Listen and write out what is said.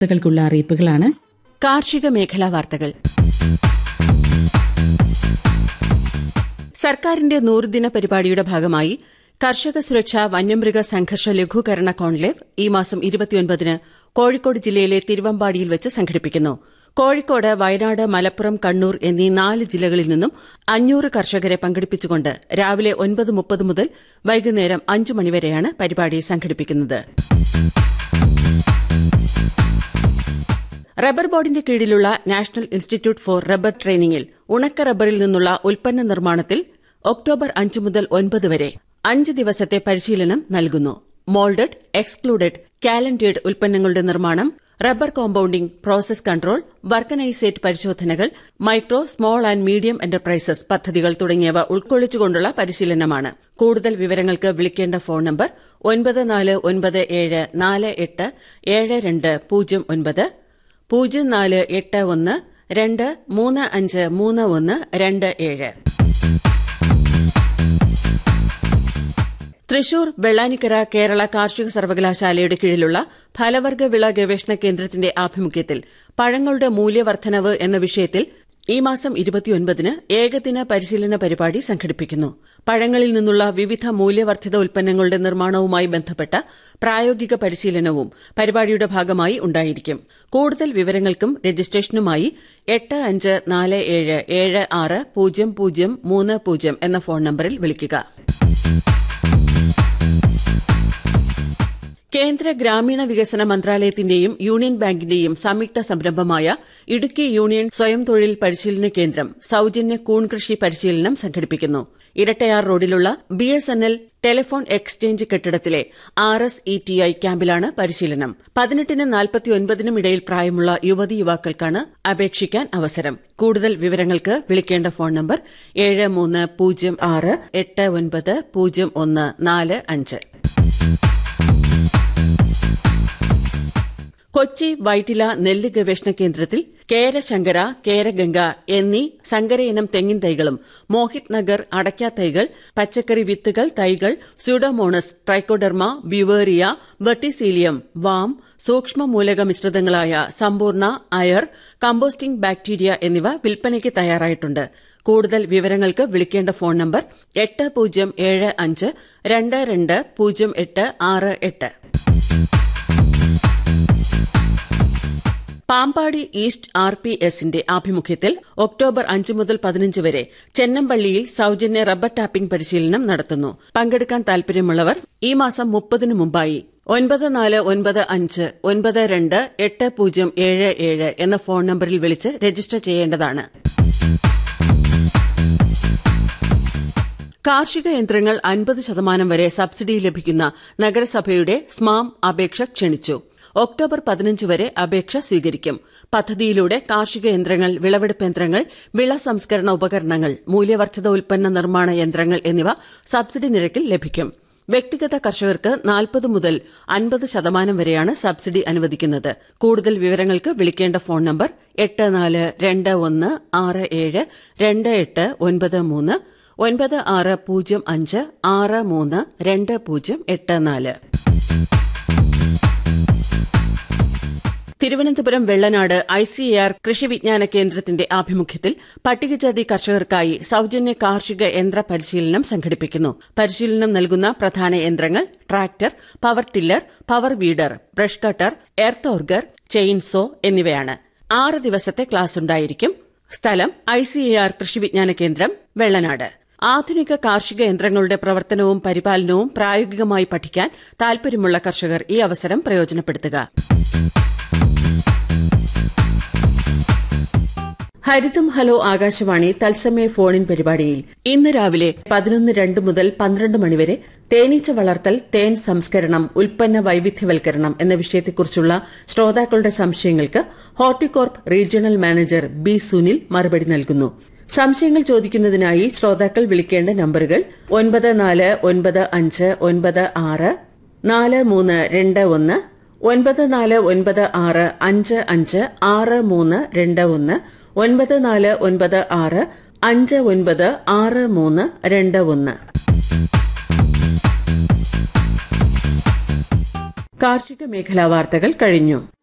വാർത്തകൾക്കുള്ള അറിയിപ്പുകളാണ് കാർഷിക മേഖലാ വാർത്തകൾ സർക്കാരിന്റെ നൂറുദിന പരിപാടിയുടെ ഭാഗമായി കർഷക സുരക്ഷ വന്യമൃഗ സംഘർഷ ലഘൂകരണ കോൺക്ലേവ് ഈ മാസം ഇരുപത്തിയൊൻപതിന് കോഴിക്കോട് ജില്ലയിലെ തിരുവമ്പാടിയിൽ വെച്ച് സംഘടിപ്പിക്കുന്നു കോഴിക്കോട് വയനാട് മലപ്പുറം കണ്ണൂർ എന്നീ നാല് ജില്ലകളിൽ നിന്നും അഞ്ഞൂറ് കർഷകരെ പങ്കെടുപ്പിച്ചുകൊണ്ട് രാവിലെ ഒൻപത് മുപ്പത് മുതൽ വൈകുന്നേരം അഞ്ച് മണിവരെയാണ് പരിപാടി സംഘടിപ്പിക്കുന്നത് റബ്ബർ ബോർഡിന്റെ കീഴിലുള്ള നാഷണൽ ഇൻസ്റ്റിറ്റ്യൂട്ട് ഫോർ റബ്ബർ ട്രെയിനിങ്ങിൽ ഉണക്ക റബ്ബറിൽ നിന്നുള്ള ഉൽപ്പന്ന നിർമ്മാണത്തിൽ ഒക്ടോബർ അഞ്ച് മുതൽ ഒൻപത് വരെ അഞ്ച് ദിവസത്തെ പരിശീലനം നൽകുന്നു മോൾഡഡ് എക്സ്ക്ലൂഡഡ് കാലൻഡേഡ് ഉൽപ്പന്നങ്ങളുടെ നിർമ്മാണം rubber compounding process control vulcanisate പരിശോധനകൾ micro small and medium enterprises പദ്ധതികൾ തുടങ്ങിയവ ഉൾക്കൊള്ളിച്ചുകൊണ്ടുള്ള പരിശീലനമാണ് കൂടുതൽ വിവരങ്ങൾക്ക് വിളിക്കേണ്ട ഫോൺ നമ്പർ ഒൻപത് നാല് ഒൻപത് ഏഴ് നാല് എട്ട് ഏഴ് രണ്ട് പൂജ്യം ഒൻപത് പൂജ്യം നാല് എട്ട് ഒന്ന് രണ്ട് മൂന്ന് അഞ്ച് മൂന്ന് ഒന്ന് രണ്ട് ഏഴ് തൃശൂർ വെള്ളാനിക്കര കേരള കാർഷിക സർവകലാശാലയുടെ കീഴിലുള്ള ഫലവർഗ വിള ഗവേഷണ കേന്ദ്രത്തിന്റെ ആഭിമുഖ്യത്തിൽ പഴങ്ങളുടെ മൂല്യവർദ്ധനവ് എന്ന വിഷയത്തിൽ ഈ മാസം ഇരുപത്തിയൊൻപതിന് ഏകദിന പരിശീലന പരിപാടി സംഘടിപ്പിക്കുന്നു പഴങ്ങളിൽ നിന്നുള്ള വിവിധ മൂല്യവർദ്ധിത ഉൽപ്പന്നങ്ങളുടെ നിർമ്മാണവുമായി ബന്ധപ്പെട്ട പ്രായോഗിക പരിശീലനവും പരിപാടിയുടെ ഭാഗമായി ഉണ്ടായിരിക്കും കൂടുതൽ വിവരങ്ങൾക്കും രജിസ്ട്രേഷനുമായി എട്ട് അഞ്ച് നാല് ഏഴ് ഏഴ് ആറ് പൂജ്യം പൂജ്യം മൂന്ന് പൂജ്യം എന്ന ഫോൺ നമ്പറിൽ വിളിക്കുക കേന്ദ്ര ഗ്രാമീണ വികസന മന്ത്രാലയത്തിന്റെയും യൂണിയൻ ബാങ്കിന്റെയും സംയുക്ത സംരംഭമായ ഇടുക്കി യൂണിയൻ സ്വയം തൊഴിൽ പരിശീലന കേന്ദ്രം സൌജന്യ കൂൺ കൃഷി പരിശീലനം സംഘടിപ്പിക്കുന്നു ഇരട്ടയാർ റോഡിലുള്ള B S N L telephone exchange കെട്ടിടത്തിലെ R S E T I ക്യാമ്പിലാണ് പരിശീലനം പതിനെട്ടിനും നാൽപ്പത്തിയൊൻപതിനും ഇടയിൽ പ്രായമുള്ള യുവതി യുവാക്കൾക്കാണ് അപേക്ഷിക്കാൻ അവസരം കൂടുതൽ വിവരങ്ങൾക്ക് വിളിക്കേണ്ട ഫോൺ നമ്പർ ഏഴ് മൂന്ന് പൂജ്യം ആറ് എട്ട് ഒൻപത് പൂജ്യം ഒന്ന് നാല് അഞ്ച് കൊച്ചി വൈറ്റില നെല്ല് ഗവേഷണ കേന്ദ്രത്തിൽ കേരശങ്കര കേരഗംഗ എന്നീ സങ്കരയിനം തെങ്ങിൻ തൈകളും മോഹിത് നഗർ അടയ്ക്ക തൈകൾ പച്ചക്കറി വിത്തുകൾ തൈകൾ pseudomonas trichoderma beauveria verticillium VAM സൂക്ഷ്മ മൂലക മിശ്രിതങ്ങളായ സമ്പൂർണ്ണ അയർ കമ്പോസ്റ്റിംഗ് ബാക്ടീരിയ എന്നിവ വിൽപ്പനയ്ക്ക് തയ്യാറായിട്ടുണ്ട് കൂടുതൽ വിവരങ്ങൾക്ക് വിളിക്കേണ്ട ഫോൺ നമ്പർ എട്ട് പൂജ്യം ഏഴ് അഞ്ച് രണ്ട് രണ്ട് പൂജ്യം എട്ട് ആറ് എട്ട് പാമ്പാടി ഈസ്റ്റ് ആർ പി എസിന്റെ ആഭിമുഖ്യത്തിൽ ഒക്ടോബർ അഞ്ച് മുതൽ പതിനഞ്ച് വരെ ചെന്നമ്പള്ളിയിൽ സൌജന്യ റബ്ബർ ടാപ്പിംഗ് പരിശീലനം നടത്തുന്നു പങ്കെടുക്കാൻ താൽപര്യമുള്ളവർ ഈ മാസം മുപ്പതിനു മുമ്പായി ഒൻപത് നാല് ഒൻപത് അഞ്ച് ഒൻപത് രണ്ട് എട്ട് പൂജ്യം ഏഴ് ഏഴ് എന്ന ഫോൺ നമ്പറിൽ വിളിച്ച് രജിസ്റ്റർ ചെയ്യേണ്ടതാണ് കാർഷിക യന്ത്രങ്ങൾ അൻപത് ശതമാനം വരെ സബ്സിഡി ലഭിക്കുന്ന നഗരസഭയുടെ സ്മാം അപേക്ഷ ക്ഷണിച്ചു ഒക്ടോബർ പതിനഞ്ച് വരെ അപേക്ഷ സ്വീകരിക്കും പദ്ധതിയിലൂടെ കാർഷിക യന്ത്രങ്ങൾ വിളവെടുപ്പ് യന്ത്രങ്ങൾ വിള സംസ്കരണ ഉപകരണങ്ങൾ മൂല്യവർദ്ധിത ഉൽപ്പന്ന നിർമ്മാണ യന്ത്രങ്ങൾ എന്നിവ സബ്സിഡി നിരക്കിൽ ലഭിക്കും വ്യക്തിഗത കർഷകർക്ക് നാൽപ്പത് മുതൽ അൻപത് ശതമാനം വരെയാണ് സബ്സിഡി അനുവദിക്കുന്നത് കൂടുതൽ വിവരങ്ങൾക്ക് വിളിക്കേണ്ട ഫോൺ നമ്പർ എട്ട് നാല് രണ്ട് ഒന്ന് ആറ് ഏഴ് രണ്ട് എട്ട് ഒൻപത് മൂന്ന് ഒൻപത് ആറ് പൂജ്യം അഞ്ച് ആറ് മൂന്ന് രണ്ട് പൂജ്യം എട്ട് നാല് Thiruvananthapuram Vellanad I C A R കൃഷി വിജ്ഞാന കേന്ദ്രത്തിന്റെ ആഭിമുഖ്യത്തിൽ പട്ടികജാതി കർഷകർക്കായി സൌജന്യ കാർഷിക യന്ത്ര പരിശീലനം സംഘടിപ്പിക്കുന്നു പരിശീലനം നൽകുന്ന പ്രധാന യന്ത്രങ്ങൾ tractor power tiller power weeder brush cutter earth ഓർഗർ ചെയിൻസോ എന്നിവയാണ് ആറ് ദിവസത്തെ ക്ലാസ് ഉണ്ടായിരിക്കും സ്ഥലം ഐ സി എ ആർ കൃഷി വിജ്ഞാന കേന്ദ്രം വെള്ളനാട് ആധുനിക കാർഷിക യന്ത്രങ്ങളുടെ പ്രവർത്തനവും പരിപാലനവും പ്രായോഗികമായി പഠിക്കാൻ താൽപര്യമുള്ള കർഷകർ ഈ അവസരം പ്രയോജനപ്പെടുത്തുക ഹരിതം ഹലോ ആകാശവാണി തത്സമയ ഫോണിൻ പരിപാടിയിൽ ഇന്ന് രാവിലെ പതിനൊന്ന് രണ്ട് മുതൽ പന്ത്രണ്ട് മണിവരെ തേനീച്ച വളർത്തൽ തേൻ സംസ്കരണം ഉൽപ്പന്ന വൈവിധ്യവൽക്കരണം എന്ന വിഷയത്തെക്കുറിച്ചുള്ള ശ്രോതാക്കളുടെ സംശയങ്ങൾക്ക് Horticorp regional manager B Sunil മറുപടി നൽകുന്നു സംശയങ്ങൾ ചോദിക്കുന്നതിനായി ശ്രോതാക്കൾ വിളിക്കേണ്ട നമ്പറുകൾ ഒൻപത് നാല് ഒൻപത് അഞ്ച് ഒൻപത് ആറ് നാല് മൂന്ന് രണ്ട് ഒന്ന് ഒൻപത് നാല് ഒൻപത് ആറ് അഞ്ച് അഞ്ച് ആറ് മൂന്ന് രണ്ട് ഒന്ന് ഒൻപത് നാല് ഒൻപത് ആറ് അഞ്ച് ഒൻപത് ആറ് മൂന്ന് രണ്ട് ഒന്ന് കാർഷിക മേഖലാ വാർത്തകൾ കഴിഞ്ഞു